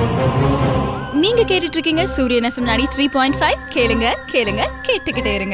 நீங்க கேட்டுட்டு இருக்கீங்க சூரியன் எஃப்எம் நாடி த்ரீ பாயிண்ட் ஃபைவ் கேளுங்க கேளுங்க கேட்டுக்கிட்டே இருங்க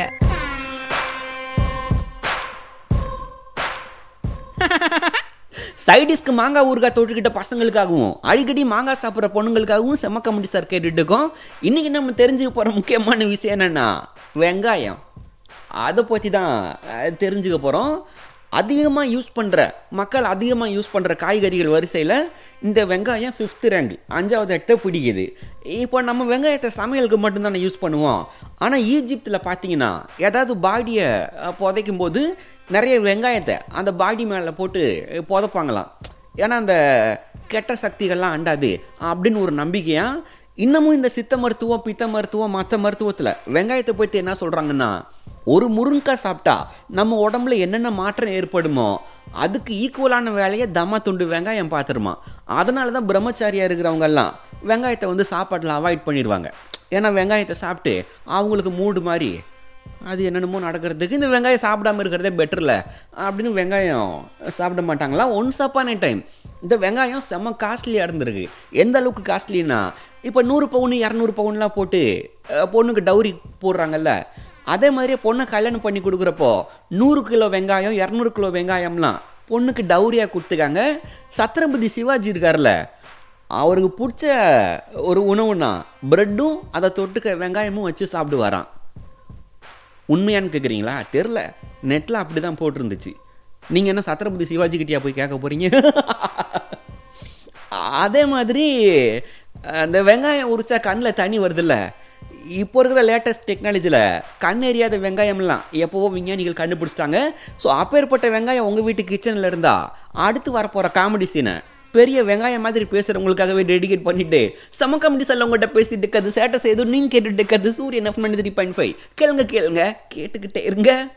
சைடிஸ்க்கு மாங்காய் ஊறுகாய் தொட்டுக்கிட்ட பசங்களுக்காகவும் அடிக்கடி மாங்காய் சாப்பிட்ற பொண்ணுங்களுக்காகவும் செம்ம கமெடி சார் கேட்டுட்டு இருக்கோம் இன்னைக்கு நம்ம தெரிஞ்சுக்க போகிற முக்கியமான விஷயம் என்னென்னா வெங்காயம் அதை பற்றி தான் அஹ், தெரிஞ்சுக்க போகிறோம் அதிகமாக யூஸ் பண்ணுற மக்கள் அதிகமாக யூஸ் பண்ணுற காய்கறிகள் வரிசையில் இந்த வெங்காயம் ஃபிஃப்த் ரேங்க் அஞ்சாவது இடத்த பிடிக்குது இப்போ நம்ம வெங்காயத்தை சமையலுக்கு மட்டும்தானே யூஸ் பண்ணுவோம் ஆனால் ஈஜிப்தில் பார்த்தீங்கன்னா ஏதாவது பாடியை புதைக்கும் போது நிறைய வெங்காயத்தை அந்த பாடி மேலே போட்டு புதைப்பாங்களாம் ஏன்னா அந்த கெட்ட சக்திகள்லாம் அண்டாது அப்படின்னு ஒரு நம்பிக்கையா இன்னமும் இந்த சித்த மருத்துவம் பித்த மருத்துவம் மற்ற மருத்துவத்தில் வெங்காயத்தை பற்றி என்ன சொல்கிறாங்கன்னா ஒரு முருங்கைக்காய் சாப்பிட்டா நம்ம உடம்புல என்னென்ன மாற்றம் ஏற்படுமோ அதுக்கு ஈக்குவலான வேலையை தம்மா துண்டு வெங்காயம் பார்த்துருமா அதனால தான் பிரம்மச்சாரியாக இருக்கிறவங்கெல்லாம் வெங்காயத்தை வந்து சாப்பாட்டில் அவாய்ட் பண்ணிடுவாங்க ஏன்னா வெங்காயத்தை சாப்பிட்டு அவங்களுக்கு மூடு மாதிரி அது என்னென்னமோ நடக்கிறதுக்கு இந்த வெங்காயம் சாப்பிடாம இருக்கிறதே பெட்டர்ல அப்படின்னு வெங்காயம் சாப்பிட மாட்டாங்களா ஒன்ஸ் அப்பான டைம் இந்த வெங்காயம் செம்ம காஸ்ட்லியாக இருந்திருக்கு எந்த அளவுக்கு காஸ்ட்லின்னா இப்போ நூறு பவுன் இரநூறு பவுன்லாம் போட்டு அஹ், பொண்ணுக்கு டௌரி போடுறாங்கல்ல அதே மாதிரியே பொண்ணை கல்யாணம் பண்ணி கொடுக்குறப்போ நூறு கிலோ வெங்காயம் இரநூறு கிலோ வெங்காயம்லாம் பொண்ணுக்கு டௌரியாக கொடுத்துக்காங்க சத்ரபதி சிவாஜி இருக்கார்ல அவருக்கு பிடிச்ச ஒரு உணவுனா பிரெட்டும் அதை தொட்டுக்க வெங்காயமும் வச்சு சாப்பிடுவாராம் உண்மையான்னு கேட்குறீங்களா தெரில நெட்டில் அப்படி தான் போட்டிருந்துச்சு நீங்கள் என்ன சத்ரபதி சிவாஜி கிட்டயா போய் கேட்க போகிறீங்க அதே மாதிரி அந்த வெங்காயம் உரிச்சா கண்ணில் தண்ணி வருதுல்ல இப்போ இருக்கிற லேட்டஸ்ட் டெக்னாலஜியில் கண் எரியாத வெங்காயம்லாம் எப்போவோ விஞ்ஞானிகள் கண்டுபிடிச்சிட்டாங்க ஸோ அப்பேற்பட்ட வெங்காயம் உங்கள் வீட்டு கிச்சனில் இருந்தால் அடுத்து வரப்போகிற காமெடி சீனை பெரிய வெங்காயம் மாதிரி பேசுகிறவங்களுக்காகவே டெடிகேட் பண்ணிட்டு சம காமெடி செல்ல உங்கள்கிட்ட பேசிட்டு இருக்கிறது சேட்டை செய்து நீங்கள் கேட்டுட்டு இருக்கிறது சூரியன் எஃப் த்ரீ பாயிண்ட் ஃபைவ் கேளுங்க கேளுங்க கேட்டுக்கிட்டே இருங்க